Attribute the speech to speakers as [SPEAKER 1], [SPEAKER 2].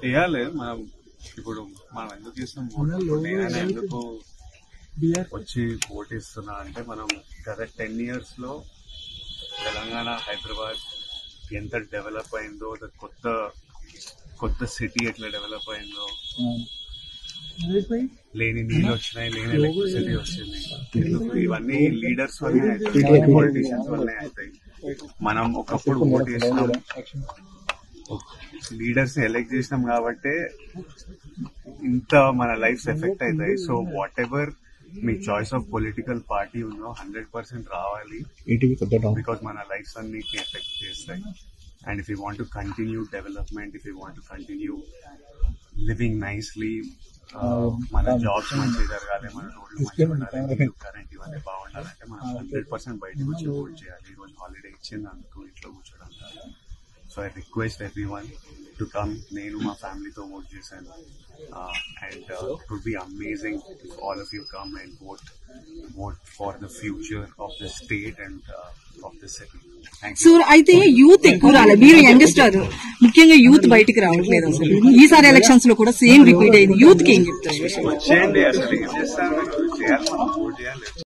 [SPEAKER 1] వేయాలి మనం ఇప్పుడు మనం ఎందుకు చేస్తాం ఓటు? ఇప్పుడు నేనైనా ఎందుకు వచ్చి ఓటేస్తున్నా అంటే మనం గత టెన్ ఇయర్స్ లో తెలంగాణ హైదరాబాద్ ఎంత డెవలప్ అయిందో ఒక కొత్త కొత్త సిటీ ఎట్లా డెవలప్ అయిందో లేని నీళ్ళు వచ్చినాయి లేని ఎలక్ట్రిసిటీ వచ్చింది ఎందుకు ఇవన్నీ లీడర్స్ వల్లే అవుతాయి పొలిటీషియన్స్ వల్లే అవుతాయి మనం ఒకప్పుడు ఓటు వేసినాం లీడర్స్ ఎలెక్ట్ చేసినాం కాబట్టి ఇంత మన లైఫ్ ఎఫెక్ట్ అవుతాయి సో వాట్ ఎవర్ మీ చాయిస్ ఆఫ్ పొలిటికల్ పార్టీ ఉందో హండ్రెడ్ పర్సెంట్ రావాలి బికాస్ మన లైఫ్స్ అన్నిటిని ఎఫెక్ట్ చేస్తాయి and if you want to continue development if you want to continue living nicely మన జాబ్స్ మంచిగా జరగాలి మన రోడ్లు మంచిగా ఉండాలి కరెంట్ ఇవన్నీ బాగుండాలంటే మనం హండ్రెడ్ పర్సెంట్ బయటకు వచ్చి ఓట్ చేయాలి ఈ రోజు హాలిడే ఇచ్చింది అందుకు ఇంట్లో కూర్చోడం కాదు so I request everyone to come నేను మా ఫ్యామిలీతో ఓట్ చేశాను and it would be amazing if all of you come and vote vote for the future of the state and of the city thank
[SPEAKER 2] so అయితే youth ఎక్కువ రాలేదు మీరు youngster ముఖ్యంగా youth బయటికి రావట్లేదు అసలు ఈసారి ఎలక్షన్స్ లో కూడా సేమ్ రిపీట్ అయింది యూత్ కి ఏం చెప్తారు
[SPEAKER 1] వచ్చేయండి అసలు ఏం చేస్తాను చేయాలి మనం ఓట్ చేయాలి